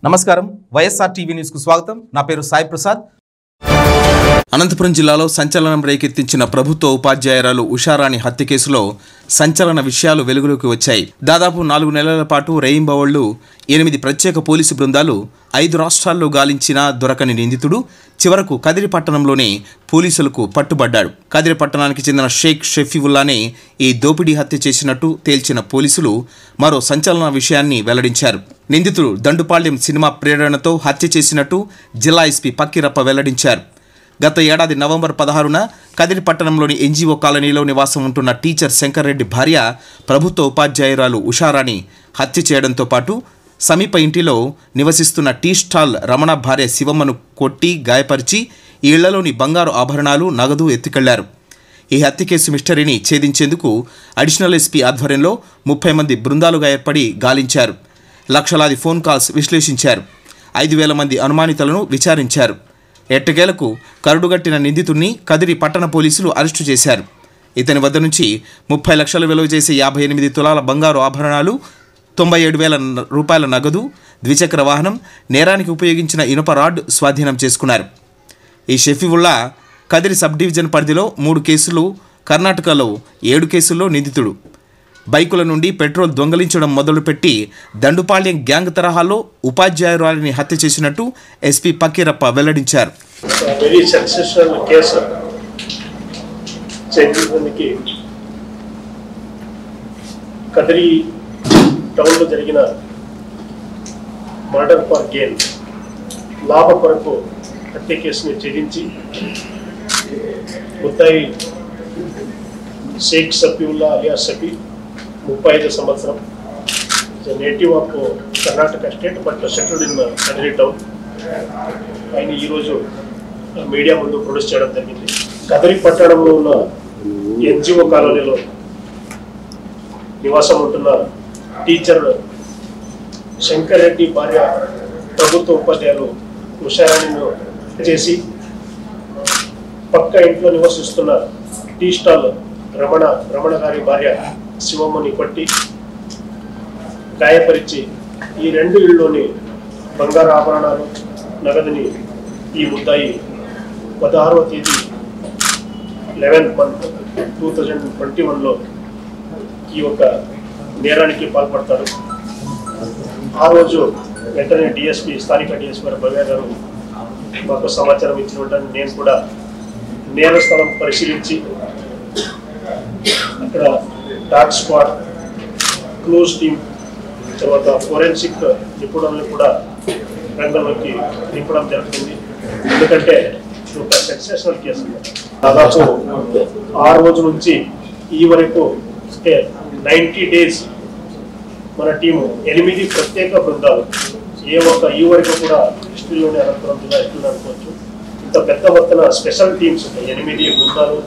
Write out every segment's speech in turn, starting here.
నమస్కారం వైఎస్ఆర్ టీవీ న్యూస్కు స్వాగతం నా పేరు సాయి ప్రసాద్ అనంతపురం జిల్లాలో సంచలనం రేకెత్తించిన ప్రభుత్వ ఉపాధ్యాయురాలు ఉషారాణి హత్య కేసులో సంచలన విషయాలు వెలుగులోకి వచ్చాయి దాదాపు నాలుగు నెలల పాటు రేయింబవళ్లు ఎనిమిది ప్రత్యేక పోలీసు బృందాలు ఐదు రాష్ట్రాల్లో గాలించిన దొరకని నిందితుడు చివరకు కదిరి పట్టణంలోనే పోలీసులకు పట్టుబడ్డాడు కదిరి పట్టణానికి చెందిన షేక్ షఫీవుల్లానే ఈ దోపిడీ హత్య చేసినట్టు తేల్చిన పోలీసులు మరో సంచలన విషయాన్ని వెల్లడించారు నిందితుడు దండుపాళ్యం సినిమా ప్రేరణతో హత్య చేసినట్టు జిల్లా ఎస్పీ పక్కిరప్ప వెల్లడించారు గత ఏడాది నవంబర్ పదహారున కదిరి పట్టణంలోని ఎన్జీఓ కాలనీలో నివాసం ఉంటున్న టీచర్ శంకర్రెడ్డి భార్య ప్రభుత్వ ఉపాధ్యాయురాలు ఉషారాణి హత్య చేయడంతో పాటు సమీప ఇంటిలో నివసిస్తున్న టీ స్టాల్ రమణ భార్య శివమ్మను కొట్టి గాయపరిచి ఈ ఇళ్లలోని బంగారు ఆభరణాలు నగదు ఎత్తుకెళ్లారు ఈ హత్య కేసు మిస్టరీని ఛేదించేందుకు అడిషనల్ ఎస్పీ ఆధ్వర్యంలో ముప్పై మంది బృందాలుగా ఏర్పడి గాలించారు లక్షలాది ఫోన్ కాల్స్ విశ్లేషించారు ఐదు వేల మంది అనుమానితులను విచారించారు ఎట్టకేలకు కరుడుగట్టిన నిందితుడిని కదిరి పట్టణ పోలీసులు అరెస్టు చేశారు ఇతని వద్ద నుంచి ముప్పై లక్షలు విలువ చేసే యాభై ఎనిమిది తులాల బంగారు ఆభరణాలు తొంభై ఏడు వేల న- రూపాయల నగదు ద్విచక్ర వాహనం నేరానికి ఉపయోగించిన ఇనుప రాడ్ స్వాధీనం చేసుకున్నారు ఈ షఫీవుల్లా కదిరి సబ్ డివిజన్ పరిధిలో మూడు కేసులు కర్ణాటకలో ఏడు కేసుల్లో నిందితుడు బైకుల నుండి పెట్రోల్ దొంగలించడం మొదలుపెట్టి దండుపాళ్యం గ్యాంగ్ తరహాలో ఉపాధ్యాయురాలిని హత్య చేసినట్టు ఎస్పీ పకీరప్ప వెల్లడించారు వెరీ సక్సెస్ఫుల్ కేసు చేయించడానికి కదిరి టౌన్లో జరిగిన మర్డర్ ఫర్ గేమ్ లాభ కొరకు హత్య కేసుని ఛేదించి ముద్దాయి షేక్ సఫీవుల్లా అలియా సఫీ ముప్పై ఐదు సంవత్సరం native of Karnataka state but settled in Kadiri town ఆయన ఈరోజు మీడియా ముందు ప్రొడ్యూస్ చేయడం జరిగింది కదరి పట్టణంలో ఉన్న ఎన్జిఓ కాలనీలో నివాసం ఉంటున్న టీచర్ శంకర్ రెడ్డి భార్య ప్రభుత్వ ఉపాధ్యాయులు ఉషారాణిను చేసి పక్క ఇంట్లో నివసిస్తున్న టీ స్టాల్ రమణ రమణ గారి భార్య శివమ్మని కొట్టి గాయపరిచి ఈ రెండు ఇళ్ళలోని బంగారు ఆభరణాలు నగదుని ఈ ముద్దాయి పదహారవ తేదీ eleventh month two thousand twenty వన్లో ఈ యొక్క నేరానికి పాల్పడతారు ఆ రోజు వెంటనే డిఎస్పి స్థానిక డిఎస్పి గారు భవ్య గారు మాకు సమాచారం ఇచ్చిన వెంటనే నేను కూడా నేర స్థలం పరిశీలించి అక్కడ డాగ్ స్క్వాడ్ క్లోజ్ టీమ్ తర్వాత ఫోరెన్సిక్ నిపుణులను కూడా రంగంలోకి దింపడం జరుగుతుంది ఎందుకంటే ఇది ఒక సెన్సేషనల్ కేసు దాదాపు ఆ రోజు నుంచి ఈ వరకు అంటే నైంటీ డేస్ మన టీము ఎనిమిది ప్రత్యేక బృందాలు ఏ ఒక్క ఈ వరకు కూడా హిస్టరీలోనే అనంతపురం జిల్లా హిస్టరీలో అనుకోవచ్చు ఇంత పెద్ద మొత్తం స్పెషల్ టీమ్స్ ఉంటాయి ఎనిమిది బృందాలు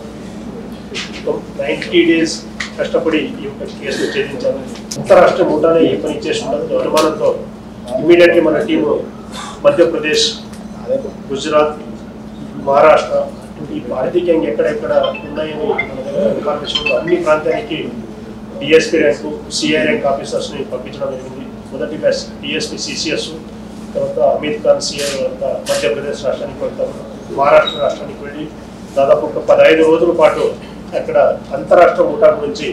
నైంటీ డేస్ కష్టపడి ఈ యొక్క కేసును ఛేదించారు అంతరాష్ట్ర ముఠానే ఈ పని చేసి ఉండదు అనుమానంతో ఇమీడియట్లీ మన టీము మధ్యప్రదేశ్ గుజరాత్ మహారాష్ట్ర ఈ ఆర్థికంగా ఎక్కడెక్కడ ఉన్నాయని మన దగ్గర ఇన్ఫర్మేషన్ ఉందో అన్ని ప్రాంతానికి డిఎస్పీ ర్యాంకు సిఐ ర్యాంక్ ఆఫీసర్స్ని పంపించడం జరిగింది మొదటి బ్యాచ్ డిఎస్పీ సిసిఎస్ తర్వాత అమిత్ ఖాన్ సిఐ అంతా మధ్యప్రదేశ్ రాష్ట్రానికి వెళ్తారు మహారాష్ట్ర రాష్ట్రానికి వెళ్ళి దాదాపు ఒక పదహైదు రోజుల పాటు అక్కడ అంతరాష్ట్ర ముఠా గురించి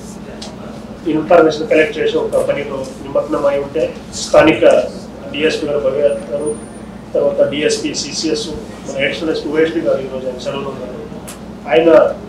ఇన్ఫర్మేషన్ కలెక్ట్ చేసి ఒక పనిలో నిమగ్నం అయి ఉంటే స్థానిక డిఎస్పీ గారు భవ్య గారు తర్వాత డిఎస్పీ సిసిఎస్ మన అడిషనల్ ఎస్పీ ఓఎస్పీ గారు ఈరోజు ఆయన సెలవులో ఉన్నారు ఆయన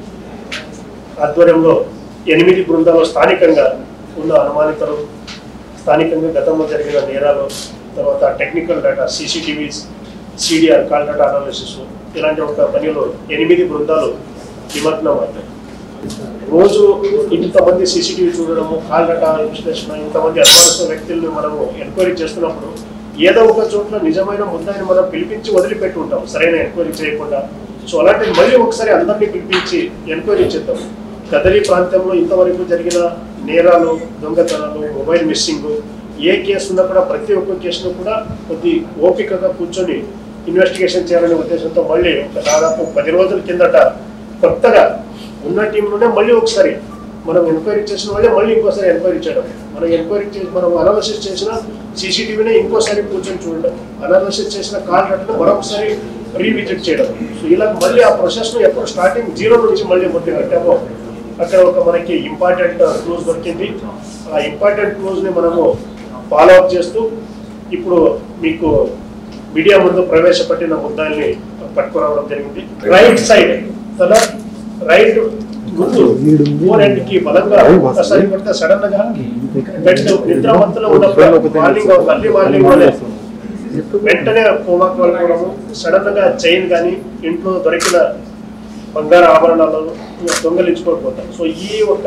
ఆధ్వర్యంలో ఎనిమిది బృందాలు స్థానికంగా ఉన్న అనుమానితులు స్థానికంగా గతంలో జరిగిన నేరాలు తర్వాత technical data CCTVs CDR call data analysis ఇలాంటి ఒక పనిలో ఎనిమిది బృందాలు నిమగ్నం అవుతాయి రోజు ఇంతమంది సీసీటీవీ చూడడము కాల్ డేటా విశ్లేషణ ఇంతమంది అనుమానిస్తున్న వ్యక్తులను మనము ఎంక్వైరీ చేస్తున్నప్పుడు ఏదో ఒక చోట్ల నిజమైన ముద్దాయిని మనం పిలిపించి వదిలిపెట్టి ఉంటాం సరైన ఎంక్వైరీ చేయకుండా సో అలాంటి మళ్ళీ ఒకసారి అందరినీ పిలిపించి ఎంక్వైరీ చేద్దాం కదరి ప్రాంతంలో ఇంతవరకు జరిగిన నేరాలు దొంగతనాలు మొబైల్ మిస్సింగ్ ఏ కేసు ఉన్నా కూడా ప్రతి ఒక్క కేసును కూడా కొద్ది ఓపికగా కూర్చొని ఇన్వెస్టిగేషన్ చేయాలనే ఉద్దేశంతో మళ్ళీ ఒక దాదాపు పది రోజుల కిందట కొత్తగా ఉన్న టీంలోనే మళ్ళీ ఒకసారి మనం ఎంక్వైరీ చేసిన వాళ్ళే మళ్ళీ ఇంకోసారి ఎంక్వైరీ చేయడం మనం ఎంక్వైరీ చేసి మనం అనాలసిస్ చేసిన సీసీటీవీనే ఇంకోసారి కూర్చొని చూడడం అనాలసిస్ చేసిన కాల్ డేటాను మరొకసారి రీవిజిట్ చేయడం సో ఇలా మళ్ళీ ఆ ప్రాసెస్ను ఎప్పుడు స్టార్టింగ్ జీరో నుంచి మళ్ళీ మొదలు పెట్టామో అక్కడ ఒక మనకి ఇంపార్టెంట్ క్లోజ్ దొరికింది ఆ ఇంపార్టెంట్ క్లోజ్ని మనము ఫాలో అప్ చేస్తూ ఇప్పుడు మీకు మీడియా ముందు ప్రవేశపెట్టిన ముద్దాల్ని పట్టుకురావడం జరిగింది రైట్ సైడ్ తన రైట్ ముందు ఫోర్ ఎండ్ కి బలంగా ఒకసారి కొడితే సడన్ గా బెడ్ నిద్ర మత్తులో ఉన్నప్పుడు మార్నింగ్ మళ్ళీ మార్నింగ్ వెంటనే కోమాకు వెళ్ళిపోవడము సడన్ గా చైన్ కానీ ఇంట్లో దొరికిన బంగారు ఆభరణాలను దొంగలించుకోకపోతాం సో ఈ ఒక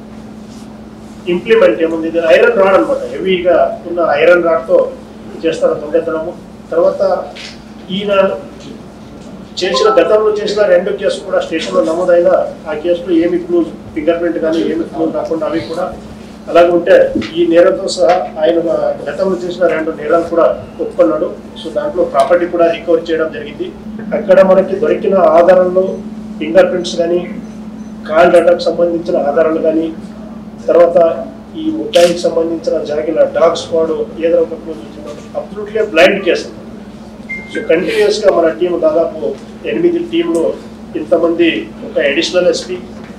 ఇంప్లిమెంట్ ఏముంది ఇది ఐరన్ రాడ్ అనమాట హెవీగా ఉన్న ఐరన్ రాడ్తో చేస్తారు దొంగతనము తర్వాత ఈయన చేసిన గతంలో చేసిన రెండు కేసులు కూడా స్టేషన్లో నమోదైన ఆ కేసులో ఏమి క్లూజ్ ఫింగర్ ప్రింట్ కానీ ఏమి క్లూజ్ రాకుండా అవి కూడా అలాగే ఉంటే ఈ నేరంతో సహా ఆయన గతంలో చేసిన రెండు నేరాలు కూడా ఒప్పుకున్నాడు సో దాంట్లో ప్రాపర్టీ కూడా రికవర్ చేయడం జరిగింది అక్కడ మనకి దొరికిన ఆధారాల్లో ఫింగర్ ప్రింట్స్ కానీ కాల్ డేటాకు సంబంధించిన ఆధారాలు కానీ తర్వాత ఈ ముద్దాయికి సంబంధించిన జరిగిన డాగ్ స్క్వాడ్ ఏదో ఒక క్లూజ్ అబ్సల్యూట్గా బ్లైండ్ కేసు సో కంటిన్యూస్ గా మన టీం దాదాపు ఎనిమిది టీంలు ఇంతమంది ఒక అడిషనల్ ఎస్పీ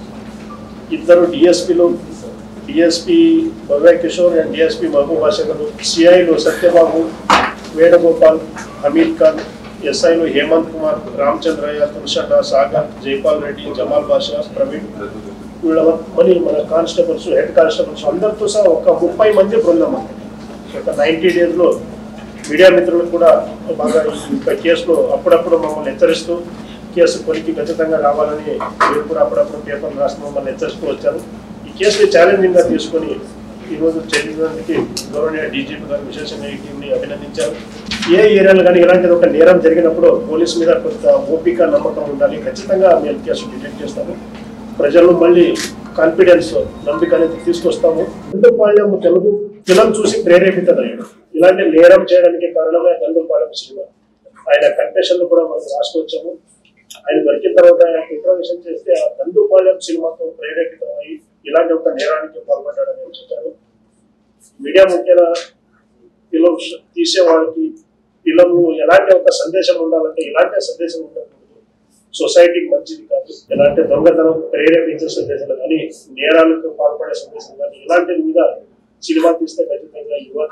ఇద్దరు డిఎస్పీలు DSP Bhavya Kishore and DSP Mahaboob బాషగలు సిఐలు సత్యబాబు వేణుగోపాల్ హమీద్ ఖాన్ ఎస్ఐలు హేమంత్ కుమార్ రామచంద్రయ్య తులసండ సాగర్ జైపాల్ రెడ్డి జమాల్ బాషా ప్రవీణ్ వీళ్ళ మరి మన కానిస్టేబుల్స్ హెడ్ కానిస్టేబుల్స్ అందరితో సహా ఒక ముప్పై మంది బృందం అన్నమాట. ఒక నైంటీ డేస్లో మీడియా మిత్రులకు కూడా బాగా ఈ యొక్క కేసులో అప్పుడప్పుడు మమ్మల్ని హెచ్చరిస్తూ కేసు కొలికి ఖచ్చితంగా రావాలని మీరు కూడా అప్పుడప్పుడు పేపర్లు రాస్తూ మమ్మల్ని హెచ్చరిస్తూ వచ్చారు ఈ కేసుని ఛాలెంజింగ్ గా తీసుకొని ఈరోజు చేసినందుకు గౌరవనీయ డీజీపీ గారు విశేషంగా ఈ టీంని అభినందించారు ఏ ఏరియాలో కానీ ఇలాంటిది ఒక నేరం జరిగినప్పుడు పోలీస్ మీద కొంత ఓపిక నమ్మకం ఉండాలి ఖచ్చితంగా మేము కేసు డిటెక్ట్ చేస్తాము ప్రజల్లో మళ్ళీ కాన్ఫిడెన్స్ నమ్మిక అనేది తీసుకొస్తాము దండుపాళ్యం తెలుగు ఫిలం చూసి ప్రేరేపితమయ్యాడు ఇలాంటి నేరం చేయడానికి కారణమే దండుపాళ్యం సినిమా ఆయన కన్ఫెషన్ కూడా మనం రాసుకొచ్చాము ఆయన దొరికిన తర్వాత ఆయన ఇంట్రోవేషన్ చేస్తే ఆ దండుపాళ్యం సినిమాతో ప్రేరేపితమై ఇలాంటి ఒక నేరానికి పాల్పడ్డాడని చెప్పారు మీడియా ముఖ్యంగా ఫిలిమ్స్ తీసే వాళ్ళకి ఫిలం ఎలాంటి ఒక సందేశం ఉండాలంటే ఇలాంటి సందేశం ఉండకూడదు సొసైటీకి మంచిది కాదు ఎలాంటి దొంగతనం ప్రేరేపించే సందేశాలు కానీ నేరాలకు పాల్పడే సందేశం కానీ ఇలాంటి మీద సినిమా తీస్తే ఖచ్చితంగా యువత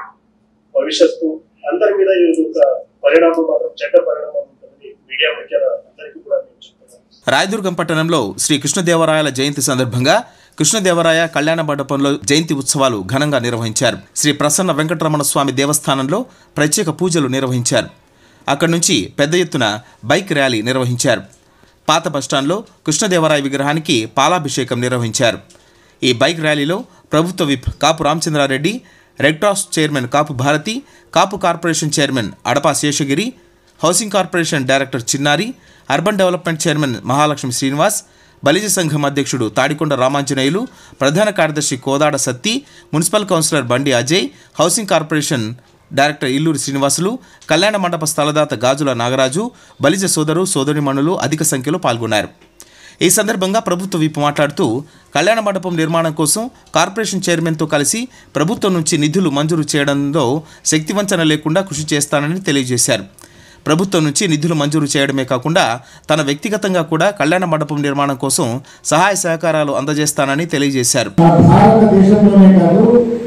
భవిష్యత్తు అందరి మీద ఇది ఒక పరిణామం మాత్రం చెడ్డ పరిణామం ఉంటుందని మీడియా ముఖ్యంగా అందరికీ కూడా నేను చెప్తున్నాను రాయదుర్గం పట్టణంలో శ్రీ కృష్ణదేవరాయల జయంతి సందర్భంగా కృష్ణదేవరాయ కళ్యాణ మండపంలో జయంతి ఉత్సవాలు ఘనంగా నిర్వహించారు శ్రీ ప్రసన్న వెంకటరమణ స్వామి దేవస్థానంలో ప్రత్యేక పూజలు నిర్వహించారు అక్కడి నుంచి పెద్ద ఎత్తున బైక్ ర్యాలీ నిర్వహించారు పాత బస్టాండ్లో కృష్ణదేవరాయ విగ్రహానికి పాలాభిషేకం నిర్వహించారు ఈ బైక్ ర్యాలీలో ప్రభుత్వ whip Kapu Ramachandra Reddy red cross chairman Kapu Bharathi Kapu corporation chairman Adapa Seshagiri housing corporation director Chinnari urban development chairman Mahalakshmi Srinivas Balija సంఘం అధ్యక్షుడు తాడికొండ రామాంజనేయులు ప్రధాన కార్యదర్శి Kodad Satti municipal councillor Bandi Ajay housing corporation director Illuri Srinivasulu కళ్యాణ మండప స్థలదాత గాజుల నాగరాజు బలిజ సోదరు సోదరిమణులు అధిక సంఖ్యలో పాల్గొన్నారు ఈ సందర్భంగా ప్రభుత్వ విప్ మాట్లాడుతూ కళ్యాణ మండపం నిర్మాణం కోసం కార్పొరేషన్ చైర్మన్తో కలిసి ప్రభుత్వం నుంచి నిధులు మంజూరు చేయడంలో శక్తివంచన లేకుండా కృషి చేస్తానని తెలియజేశారు ప్రభుత్వం నుంచి నిధులు మంజూరు చేయడమే కాకుండా తన వ్యక్తిగతంగా కూడా కళ్యాణ మండపం నిర్మాణం కోసం సహాయ సహకారాలు అందజేస్తానని తెలియజేశారు మన భారతదేశంలోనే కాదు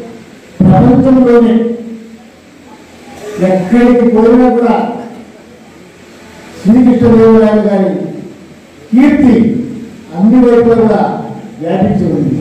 ప్రపంచంలోనే ఎక్కడికి పోయినా కూడా శ్రీకృష్ణదేవరాయలు గారి కీర్తి అన్ని వైపులా కూడా వ్యాపించి ఉంది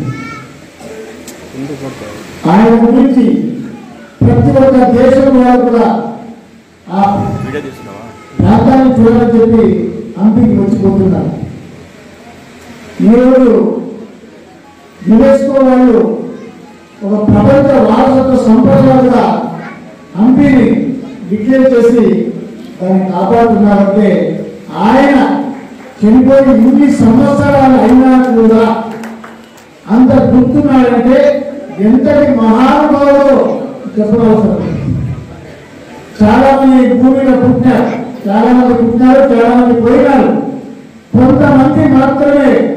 ఆయన గురించి ప్రతి ఒక్క దేశం వారు కూడా ఆ ప్రాంతాన్ని చూడాలని చెప్పి హంపికి వచ్చిపోతున్నారు ఈరోజు యునెస్కో వాళ్ళు ఒక ప్రపంచ వారసత్వ సంపదగా హంపిని డిక్లేర్ చేసి దాన్ని కాపాడుతున్నారంటే ఆయన చనిపోయి ఇన్ని సంవత్సరాలు అయినా కూడా అంత గుర్తున్నాడంటే ఎంతటి మహానుభావులో చెప్పనవసరం లేదు. చాలా మంది భూమిలో పుట్టినారు చాలా మంది పుట్టినారు చాలా మంది పోయినారు కొంతమంది మాత్రమే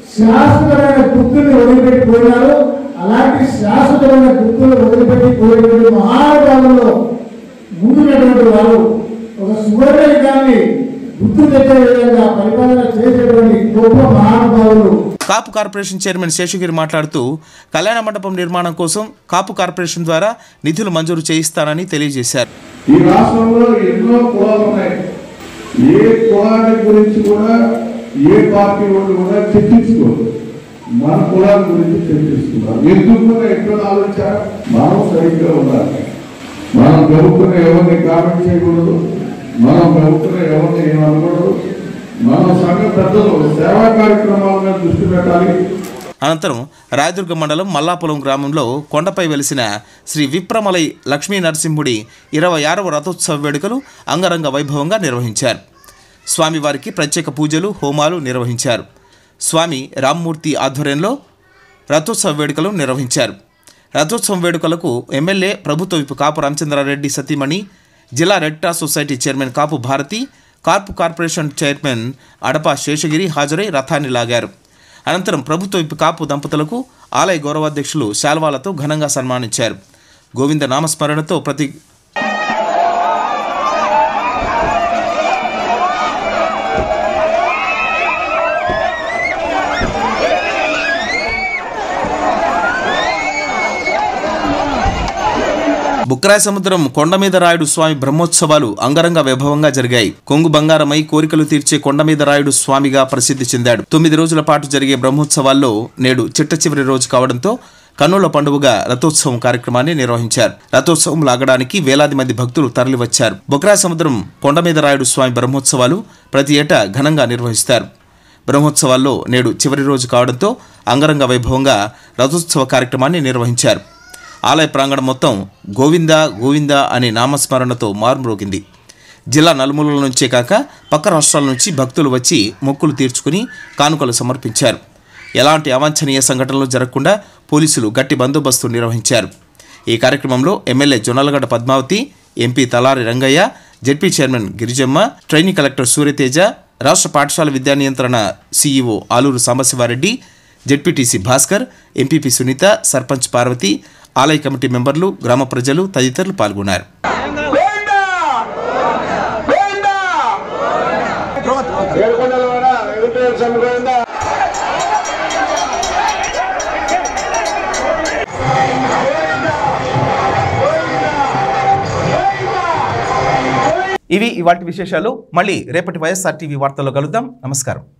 శాశ్వతమైన గుర్తుల్ని వదిలిపెట్టి పోయినారు అలాంటి శాశ్వతమైన గుర్తులు వదిలిపెట్టి పోయినటువంటి మహానుభావుల్లో ముందున్నటువంటి వారు ఒక సువర్ణ యుగాన్ని గుర్తు తెచ్చే విధంగా పరిపాలన చేసేటువంటి గొప్ప మహానుభావులు కాపు కార్పొరేషన్ చైర్మన్ శేషగిరి మాట్లాడుతూ కళ్యాణ మండపం నిర్మాణం కోసం కాపు కార్పొరేషన్ ద్వారా నిధులు మంజూరు చేయిస్తానని తెలియజేశారు ఈ రాష్ట్రంలో ఎన్నో కులాలు ఉన్నాయి ఏ కులాన్ని గురించి కూడా ఏ పార్టీ వాళ్ళు కూడా చర్చించుకోరు మన కులాల గురించి చర్చిస్తున్నారు ఎందుకు ఎక్కడ ఆలోచించారు మనం సరిగ్గా ఉండాలి మనం గబుక్కున ఎవరిని కామెంట్ చేయకూడదు మనం గబుక్కున ఎవరిని ఏమనకూడదు మనం సంఘ పెద్దలు సేవా కార్యక్రమాల మీద దృష్టి పెట్టాలి అనంతరం రాయదుర్గ మండలం మల్లాపురం గ్రామంలో కొండపై వెలిసిన శ్రీ విప్రమలై లక్ష్మీ నరసింహుడి ఇరవై ఆరవ రథోత్సవ వేడుకలు అంగరంగ వైభవంగా నిర్వహించారు స్వామివారికి ప్రత్యేక పూజలు హోమాలు నిర్వహించారు స్వామి రామ్మూర్తి ఆధ్వర్యంలో రథోత్సవ వేడుకలు నిర్వహించారు రథోత్సవం వేడుకలకు ఎమ్మెల్యే ప్రభుత్వ విప్ కాపు రామచంద్రారెడ్డి సతీమణి జిల్లా red cross society chairman Kapu Bharathi corp corporation chairman Adapa Seshagiri హాజరై రథాన్ని లాగారు అనంతరం ప్రభుత్వ విప్ కాపు దంపతులకు ఆలయ గౌరవాధ్యక్షులు శాల్వాలతో ఘనంగా సన్మానించారు గోవింద నామస్మరణతో ప్రతి బుక్రాయ సముద్రం కొండ మీద రాయుడు స్వామి బ్రహ్మోత్సవాలు అంగరంగ వైభవంగా జరిగాయి కొంగు బంగారమై కోరికలు తీర్చే కొండ మీద రాయుడు స్వామిగా ప్రసిద్ధి చెందాడు తొమ్మిది రోజుల పాటు జరిగే బ్రహ్మోత్సవాల్లో నేడు చిట్ట చివరి రోజు కావడంతో కన్నుల పండుగగా రథోత్సవం కార్యక్రమాన్ని నిర్వహించారు రథోత్సవం లాగడానికి వేలాది మంది భక్తులు తరలివచ్చారు బొక్రాయ సముద్రం కొండ మీద రాయుడు స్వామి బ్రహ్మోత్సవాలు ప్రతి ఏటా ఘనంగా నిర్వహిస్తారు బ్రహ్మోత్సవాల్లో నేడు చివరి రోజు కావడంతో అంగరంగ వైభవంగా రథోత్సవ కార్యక్రమాన్ని నిర్వహించారు ఆలయ ప్రాంగణం మొత్తం గోవింద గోవింద అనే నామస్మరణతో మారుమ్రోగింది జిల్లా నలుమూలల నుంచే కాక పక్క రాష్ట్రాల నుంచి భక్తులు వచ్చి మొక్కులు తీర్చుకుని కానుకలు సమర్పించారు ఎలాంటి అవాంఛనీయ సంఘటనలు జరగకుండా పోలీసులు గట్టి బందోబస్తు నిర్వహించారు ఈ కార్యక్రమంలో MLA Jonnalagadda Padmavathi MP Talari Rangaiah ZP chairman Girijamma training collector Suryateja రాష్ట్ర పాఠశాల విద్యా నియంత్రణ CEO Aluru Sambasiva Reddy ZPTC Bhaskar MPP Sunitha sarpanch Parvathi ఆలయ కమిటీ మెంబర్లు గ్రామ ప్రజలు తదితరులు పాల్గొన్నారు ఇవి ఇవాటి విశేషాలు మళ్ళీ రేపటి వైఎస్ఆర్ టీవీ వార్తల్లో కలుద్దాం నమస్కారం